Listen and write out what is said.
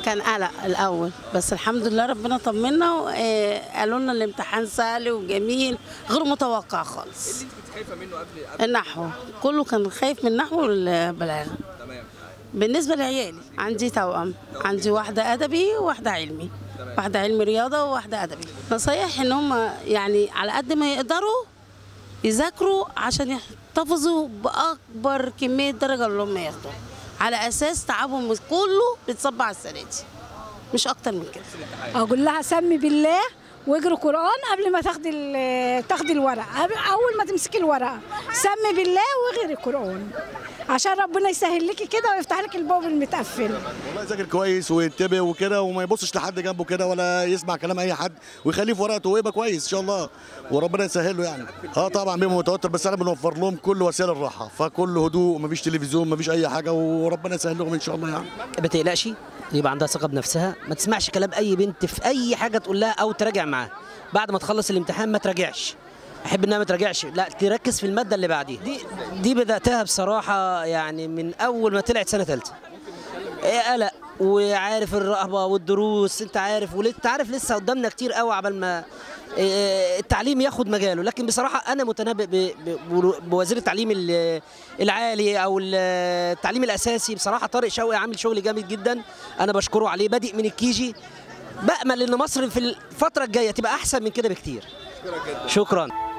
كان قلق الاول بس الحمد لله ربنا طمنا وقالوا لنا الامتحان سهل وجميل غير متوقع خالص اللي انت كنت خايفه منه قبل قبل النحو كله كان خايف من النحو والبلاغه تمام بالنسبه لعيالي عندي توأم عندي واحده ادبي وواحده علمي واحده علمي رياضه وواحده ادبي نصايح ان هم يعني على قد ما يقدروا يذاكروا عشان يحتفظوا باكبر كميه درجه اللي هم ياخدوها على اساس تعبهم كله بيتصب على السنه دي مش اكتر من كده اقول لها سمي بالله واجري قران قبل ما تاخدي ال- تاخدي الورقه قبل- اول ما تمسكي الورقه سمي بالله واجري قران عشان ربنا يسهل لك كده ويفتح لك الباب المتقفل والله يذاكر كويس وينتبه وكده وما يبصش لحد جنبه كده ولا يسمع كلام اي حد ويخليه في ورقته ويبقى كويس ان شاء الله وربنا يسهل له يعني اه طبعا بيبقى متوتر بس انا بنوفر لهم كل وسائل الراحه فكل هدوء مفيش تلفزيون مفيش اي حاجه وربنا يسهل لهم ان شاء الله يعني ما تقلقش يبقى عندها ثقه بنفسها ما تسمعش كلام اي بنت في اي حاجه تقول لها او تراجع معاها بعد ما تخلص الامتحان ما تراجعش احب انها ما تراجعش لا تركز في الماده اللي بعديها دي دي بداتها بصراحه يعني من اول ما طلعت سنه ثالثه إيه قلق وعارف الرهبه والدروس انت عارف وانت عارف لسه قدامنا كتير قوي عبال ما إيه، التعليم ياخد مجاله لكن بصراحه انا متنبئ ب- ب- بوزير التعليم ال- العالي او ال- التعليم الاساسي بصراحه طارق شوقي عامل شغل جامد جدا انا بشكره عليه بادئ من الكيجي بامل ان مصر في الفتره الجايه تبقى احسن من كده بكتير شكرا